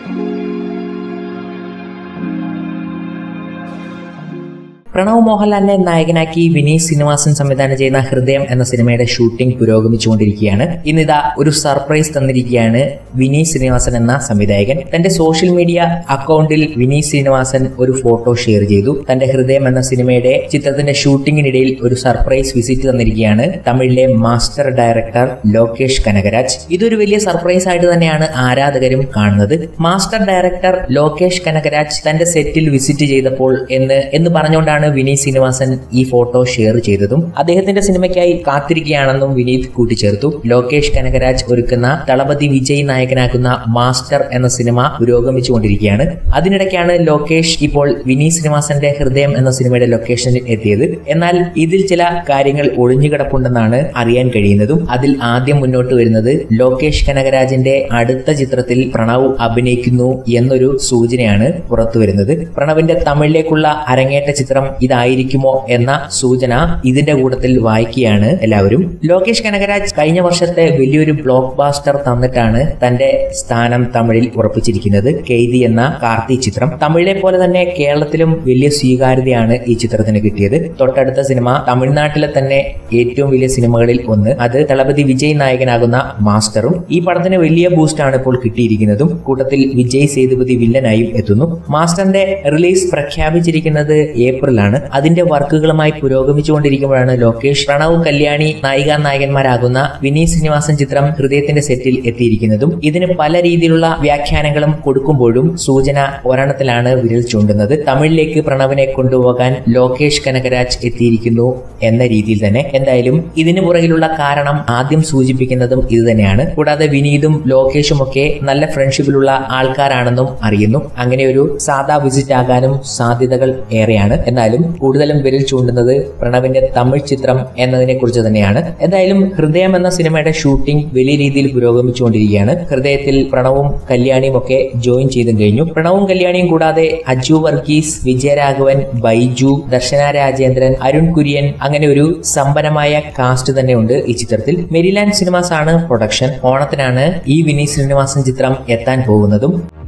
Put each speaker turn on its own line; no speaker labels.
പ്രണവ് മോഹൻലാലിനെ നായകനാക്കി വിനീത് ശ്രീനിവാസൻ സംവിധാനം ചെയ്യുന്ന ഹൃദയം എന്ന സിനിമയുടെ ഷൂട്ടിംഗ് പുരോഗമിച്ചുകൊണ്ടിരിക്കുകയാണ് ഇന്നിതാ ഒരു സർപ്രൈസ് തന്നിരിക്കുകയാണ് വിനീത് ശ്രീനിവാസൻ എന്ന സംവിധായകൻ തന്റെ സോഷ്യൽ മീഡിയ അക്കൗണ്ടിൽ വിനീത് ശ്രീനിവാസൻ ഒരു ഫോട്ടോ ഷെയർ ചെയ്തു തന്റെ ഹൃദയം എന്ന സിനിമയുടെ ചിത്രത്തിന്റെ ഷൂട്ടിങ്ങിനിടയിൽ ഒരു സർപ്രൈസ് വിസിറ്റ് തന്നിരിക്കുകയാണ് തമിഴിലെ മാസ്റ്റർ ഡയറക്ടർ ലോകേഷ് കനകരാജ് ഇതൊരു വലിയ സർപ്രൈസ് ആയിട്ട് തന്നെയാണ് ആരാധകരും കാണുന്നത് മാസ്റ്റർ ഡയറക്ടർ ലോകേഷ് കനകരാജ് തന്റെ സെറ്റിൽ വിസിറ്റ് ചെയ്തപ്പോൾ എന്ന് എന്ന് പറഞ്ഞുകൊണ്ടാണ് വിനീത് ശ്രീനിവാസൻ ഈ ഫോട്ടോ ഷെയർ ചെയ്തതും അദ്ദേഹത്തിന്റെ സിനിമയ്ക്കായി കാത്തിരിക്കുകയാണെന്നും വിനീത് കൂട്ടിച്ചേർത്തു ലോകേഷ് കനകരാജ് ഒരുക്കുന്ന തളപതി വിജയ് നായകനാക്കുന്ന മാസ്റ്റർ എന്ന സിനിമ പുരോഗമിച്ചുകൊണ്ടിരിക്കുകയാണ് അതിനിടയ്ക്കാണ് ലോകേഷ് ഇപ്പോൾ വിനീത് ശ്രീനിവാസന്റെ ഹൃദയം എന്ന സിനിമയുടെ ലൊക്കേഷനിൽ എത്തിയത് എന്നാൽ ഇതിൽ ചില കാര്യങ്ങൾ ഒളിഞ്ഞുകിടപ്പുണ്ടെന്നാണ് അറിയാൻ കഴിയുന്നതും അതിൽ ആദ്യം മുന്നോട്ട് വരുന്നത് ലോകേഷ് കനകരാജിന്റെ അടുത്ത ചിത്രത്തിൽ പ്രണവ് അഭിനയിക്കുന്നു എന്നൊരു സൂചനയാണ് പുറത്തുവരുന്നത് പ്രണവിന്റെ തമിഴിലേക്കുള്ള അരങ്ങേറ്റ ചിത്രം ഇതായിരിക്കുമോ എന്ന സൂചന ഇതിന്റെ കൂട്ടത്തിൽ വായിക്കുകയാണ് എല്ലാവരും ലോകേഷ് കനകരാജ് കഴിഞ്ഞ വർഷത്തെ വലിയൊരു ബ്ലോക്ക് ബാസ്റ്റർ തന്നിട്ടാണ് തന്റെ സ്ഥാനം തമിഴിൽ ഉറപ്പിച്ചിരിക്കുന്നത് കെയ്തി എന്ന കാർത്തി ചിത്രം തമിഴിലെ പോലെ തന്നെ കേരളത്തിലും വലിയ സ്വീകാര്യതയാണ് ഈ ചിത്രത്തിന് കിട്ടിയത് തൊട്ടടുത്ത സിനിമ തമിഴ്നാട്ടിലെ തന്നെ ഏറ്റവും വലിയ സിനിമകളിൽ ഒന്ന് അത് തളപതി വിജയ് നായകനാകുന്ന മാസ്റ്ററും ഈ പടത്തിന് വലിയ ബൂസ്റ്റാണ് ഇപ്പോൾ കിട്ടിയിരിക്കുന്നതും കൂട്ടത്തിൽ വിജയ് സേതുപതി വില്ലനായും എത്തുന്നു മാസ്റ്ററിന്റെ റിലീസ് പ്രഖ്യാപിച്ചിരിക്കുന്നത് ഏപ്രിലാണ് അതിന്റെ വർക്കുകളുമായി പുരോഗമിച്ചുകൊണ്ടിരിക്കുമ്പോഴാണ് ലോകേഷ് പ്രണവ് കല്യാണി നായിക നായകന്മാരാകുന്ന വിനീത് ശ്രീനിവാസൻ ചിത്രം ഹൃദയത്തിന്റെ സെറ്റിൽ എത്തിയിരിക്കുന്നതും ഇതിന് പല രീതിയിലുള്ള വ്യാഖ്യാനങ്ങളും കൊടുക്കുമ്പോഴും സൂചന ഒരെണ്ണത്തിലാണ് വിരൽ ചൂണ്ടുന്നത് തമിഴിലേക്ക് പ്രണവിനെ കൊണ്ടുപോകാൻ ലോകേഷ് കനകരാജ് എത്തിയിരിക്കുന്നു എന്ന രീതിയിൽ തന്നെ എന്തായാലും ഇതിനു പുറകിലുള്ള കാരണം ആദ്യം സൂചിപ്പിക്കുന്നതും ഇത് തന്നെയാണ് കൂടാതെ വിനീതും ലോകേഷും ഒക്കെ നല്ല ഫ്രണ്ട്ഷിപ്പിലുള്ള ആൾക്കാരാണെന്നും അറിയുന്നു അങ്ങനെ ഒരു സാധാ വിസിറ്റ് ആകാനും സാധ്യതകൾ ഏറെയാണ് എന്നാലും കൂടുതലും വിരൽ ചൂണ്ടുന്നത് പ്രണവിന്റെ തമിഴ് ചിത്രം എന്നതിനെ കുറിച്ച് തന്നെയാണ് എന്തായാലും ഹൃദയം എന്ന സിനിമയുടെ ഷൂട്ടിംഗ് വലിയ രീതിയിൽ പുരോഗമിച്ചുകൊണ്ടിരിക്കുകയാണ് ഹൃദയത്തിൽ പ്രണവും കല്യാണിയും ഒക്കെ ജോയിൻ ചെയ്തും കഴിഞ്ഞു പ്രണവും കല്യാണിയും കൂടാതെ അജു വർഗീസ് വിജയരാഘവൻ ബൈജു ദർശന രാജേന്ദ്രൻ അരുൺ കുര്യൻ അങ്ങനെ ഒരു സമ്പന്നമായ കാസ്റ്റ് തന്നെയുണ്ട് ഈ ചിത്രത്തിൽ മെരിലാൻഡ് സിനിമാസ് ആണ് പ്രൊഡക്ഷൻ ഓണത്തിനാണ് ഈ വിനീത് ശ്രീനിവാസൻ ചിത്രം എത്താൻ പോകുന്നതും